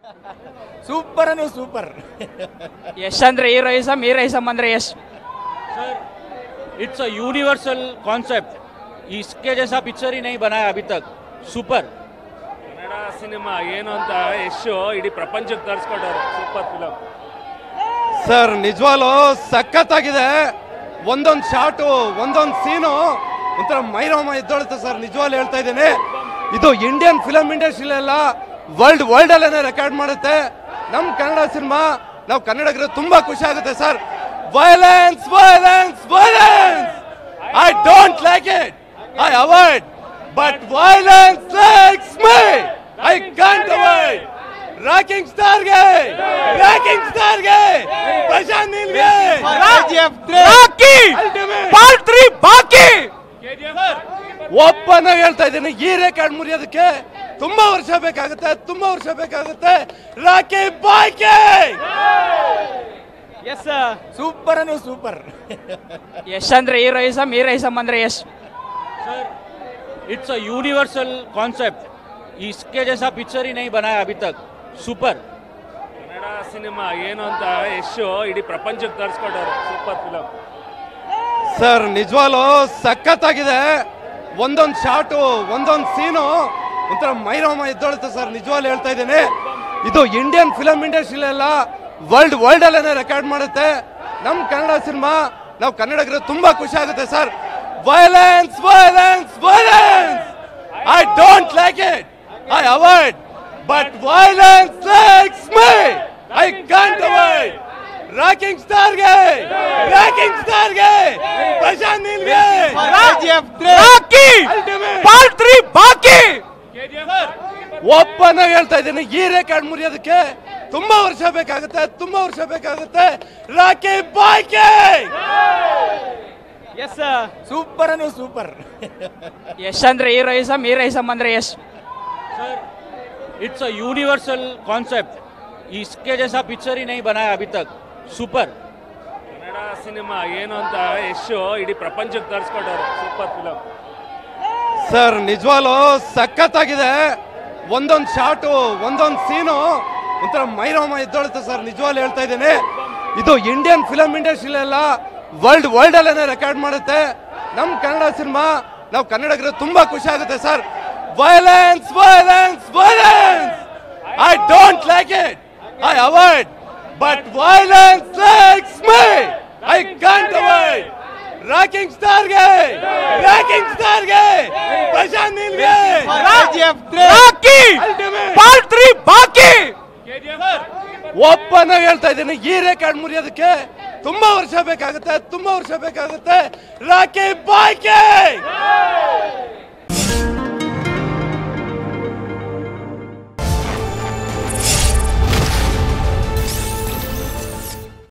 super ಅಂದ್ರೆ super Yash ಅಂದ್ರೆ heroism heroism ಅಂದ್ರೆ Yash sir it's a universal concept इसके जैसा पिक्चर ही नहीं बनाया अभी तक सुपर ಕನ್ನಡ ಸಿನಿಮಾ ಏನು ಅಂತ ಯಶು ಇಡೀ ಪ್ರಪಂಚಕ್ಕೆ ತರಿಸ್ಕೊಟ್ಟವ್ರೆ ಸೂಪರ್ ಫಿಲಮ್ ಸರ್ ನಿಜವಾಗ್ಲೂ ಸಖತ್ತಾಗಿದೆ ಒಂದೊಂದು ಶಾಟು ಒಂದೊಂದು ಸೀನು ಒಂಥರ ಮೈರೋಮ ಎದ್ದೊಳುತ್ತೆ ಸರ್ ನಿಜವಾಗ್ಲೂ ಹೇಳ್ತಾ ಇದ್ದೀನಿ ಇದು ಇಂಡಿಯನ್ ಫಿಲಮ್ ಇಂಡಸ್ಟ್ರಿಲೆಲ್ಲ ವರ್ಲ್ಡ್ ವರ್ಲ್ಡ್ ಅಲ್ಲೇನೆ ರೆಕಾರ್ಡ್ ಮಾಡುತ್ತೆ ನಮ್ಮ ಕನ್ನಡ ಸಿನಿಮಾ ನಾವು ಕನ್ನಡಿಗರು ತುಂಬಾ ಖುಷಿ ಆಗುತ್ತೆ sir violence violence violence I don't like it I avoid but violence likes me I can't avoid rocking ಸ್ಟಾರ್ಗೆ ರಾಕಿಂಗ್ ಸ್ಟಾರ್ಗೆ ಪ್ರಶಾಂತ್ ನೀಲ್ಗೆ ರಾಕಿ ಪಾರ್ಟ್ ತ್ರೀ ಬಾಕಿ ಒಪ್ಪನ ಹೇಳ್ತಾ ಇದ್ದೀನಿ ಈ ರೆಕಾರ್ಡ್ ಮುರಿಯೋದಕ್ಕೆ ತುಂಬಾ ವರ್ಷ ಬೇಕಾಗುತ್ತೆ ತುಂಬಾ ವರ್ಷ ಬೇಕಾಗುತ್ತೆ ರಾಕಿ ಬಾಯ್ಕೆ ಎಸ್ ಸೂಪರ್ ಅಂದ್ರೆ ಸೂಪರ್ ಯಶ್ ಅಂದ್ರೆ ಹೀರೋಯಿಸಮ್ ಹೀರೋಯಿಸಮ್ ಅಂದ್ರೆ Yash sir it's a universal concept इसके जैसा पिक्चर ही नहीं बनाया अभी तक सुपर ಕನ್ನಡ ಸಿನಿಮಾ ಏನು ಅಂತ ಯಶು ಇಡೀ ಪ್ರಪಂಚಕ್ಕೆ ತರಿಸ್ಕೊಟ್ಟವ್ರೆ ಸೂಪರ್ ಫಿಲಮ್ ಸರ್ ನಿಜವಾಗ್ಲೂ ಸಖತ್ತಾಗಿದೆ ಒಂದೊಂದು ಶಾಟು ಒಂದೊಂದು ಸೀನು ಒಂಥರ ಮೈರೋಮ ಎದ್ದೊಳುತ್ತೆ ಸರ್ ನಿಜವಾಗ್ಲೂ ಹೇಳ್ತಾ ಇದ್ದೀನಿ ಇದು ಇಂಡಿಯನ್ ಫಿಲಮ್ ಇಂಡಸ್ಟ್ರಿಲೆಲ್ಲ ವರ್ಲ್ಡ್ ವರ್ಲ್ಡ್ ಅಲ್ಲೇನೆ ರೆಕಾರ್ಡ್ ಮಾಡುತ್ತೆ ನಮ್ಮ ಕನ್ನಡ ಸಿನಿಮಾ ನಾವು ಕನ್ನಡಿಗರು ತುಂಬಾ ಖುಷಿ ಆಗುತ್ತೆ sir violence violence violence I don't like it I avoid but violence likes me I can't avoid rocking ಸ್ಟಾರ್ಗೆ ರಾಕಿಂಗ್ ಸ್ಟಾರ್ಗೆ ಪ್ರಶಾಂತ್ ನೀಲ್ಗೆ ರಾಕಿ ಪಾರ್ಟ್ ತ್ರೀ ಬಾಕಿ ಒಪ್ಪನ ಹೇಳ್ತಾ ಇದ್ದೀನಿ ಈ ರೆಕಾರ್ಡ್ ಮುರಿಯೋದಕ್ಕೆ ತುಂಬಾ ವರ್ಷ ಬೇಕಾಗುತ್ತೆ ತುಂಬಾ ವರ್ಷ ಬೇಕಾಗುತ್ತೆ ರಾಕಿ ಬಾಯ್ಕೆ ಎಸ್ ಸೂಪರ್ ಅಂದ್ರೆ ಸೂಪರ್ ಯಶ್ ಅಂದ್ರೆ ಹೀರೋಯಿಸಮ್ ಹೀರೋಯಿಸಮ್ ಅಂದ್ರೆ Yash sir it's a universal concept इसके जैसा पिक्चर ही नहीं बनाया अभी तक सुपर ಕನ್ನಡ ಸಿನಿಮಾ ಏನು ಅಂತ ಯಶು ಇಡೀ ಪ್ರಪಂಚಕ್ಕೆ ತರಿಸ್ಕೊಟ್ಟವ್ರೆ ಸೂಪರ್ ಫಿಲಮ್ ಸರ್ ನಿಜವಾಗ್ಲೂ ಸಖತ್ತಾಗಿದೆ ಒಂದೊಂದು ಶಾಟು ಒಂದೊಂದು ಸೀನು ಒಂಥರ ಮೈರೋಮ ಎದ್ದೊಳುತ್ತೆ ಸರ್ ನಿಜವಾಗ್ಲೂ ಹೇಳ್ತಾ ಇದ್ದೀನಿ ಇದು ಇಂಡಿಯನ್ ಫಿಲಮ್ ಇಂಡಸ್ಟ್ರಿಲೆಲ್ಲ ವರ್ಲ್ಡ್ ವರ್ಲ್ಡ್ ಅಲ್ಲೇನೆ ರೆಕಾರ್ಡ್ ಮಾಡುತ್ತೆ ನಮ್ಮ ಕನ್ನಡ ಸಿನಿಮಾ ನಾವು ಕನ್ನಡಿಗರು ತುಂಬಾ ಖುಷಿ ಆಗುತ್ತೆ sir violence violence violence I don't like it I avoid but violence likes me I can't avoid rocking ಸ್ಟಾರ್ಗೆ ರಾಕಿಂಗ್ ಸ್ಟಾರ್ಗೆ ಪ್ರಶಾಂತ್ ನೀಲ್ಗೆ ರಾಕಿ ಪಾರ್ಟ್ ತ್ರೀ ಬಾಕಿ ಒಪ್ಪನ ಹೇಳ್ತಾ ಇದ್ದೀನಿ ಈ ರೆಕಾರ್ಡ್ ಮುರಿಯೋದಕ್ಕೆ ತುಂಬಾ ವರ್ಷ ಬೇಕಾಗುತ್ತೆ ತುಂಬಾ ವರ್ಷ ಬೇಕಾಗುತ್ತೆ ರಾಕಿ ಬಾಯ್ಕೆ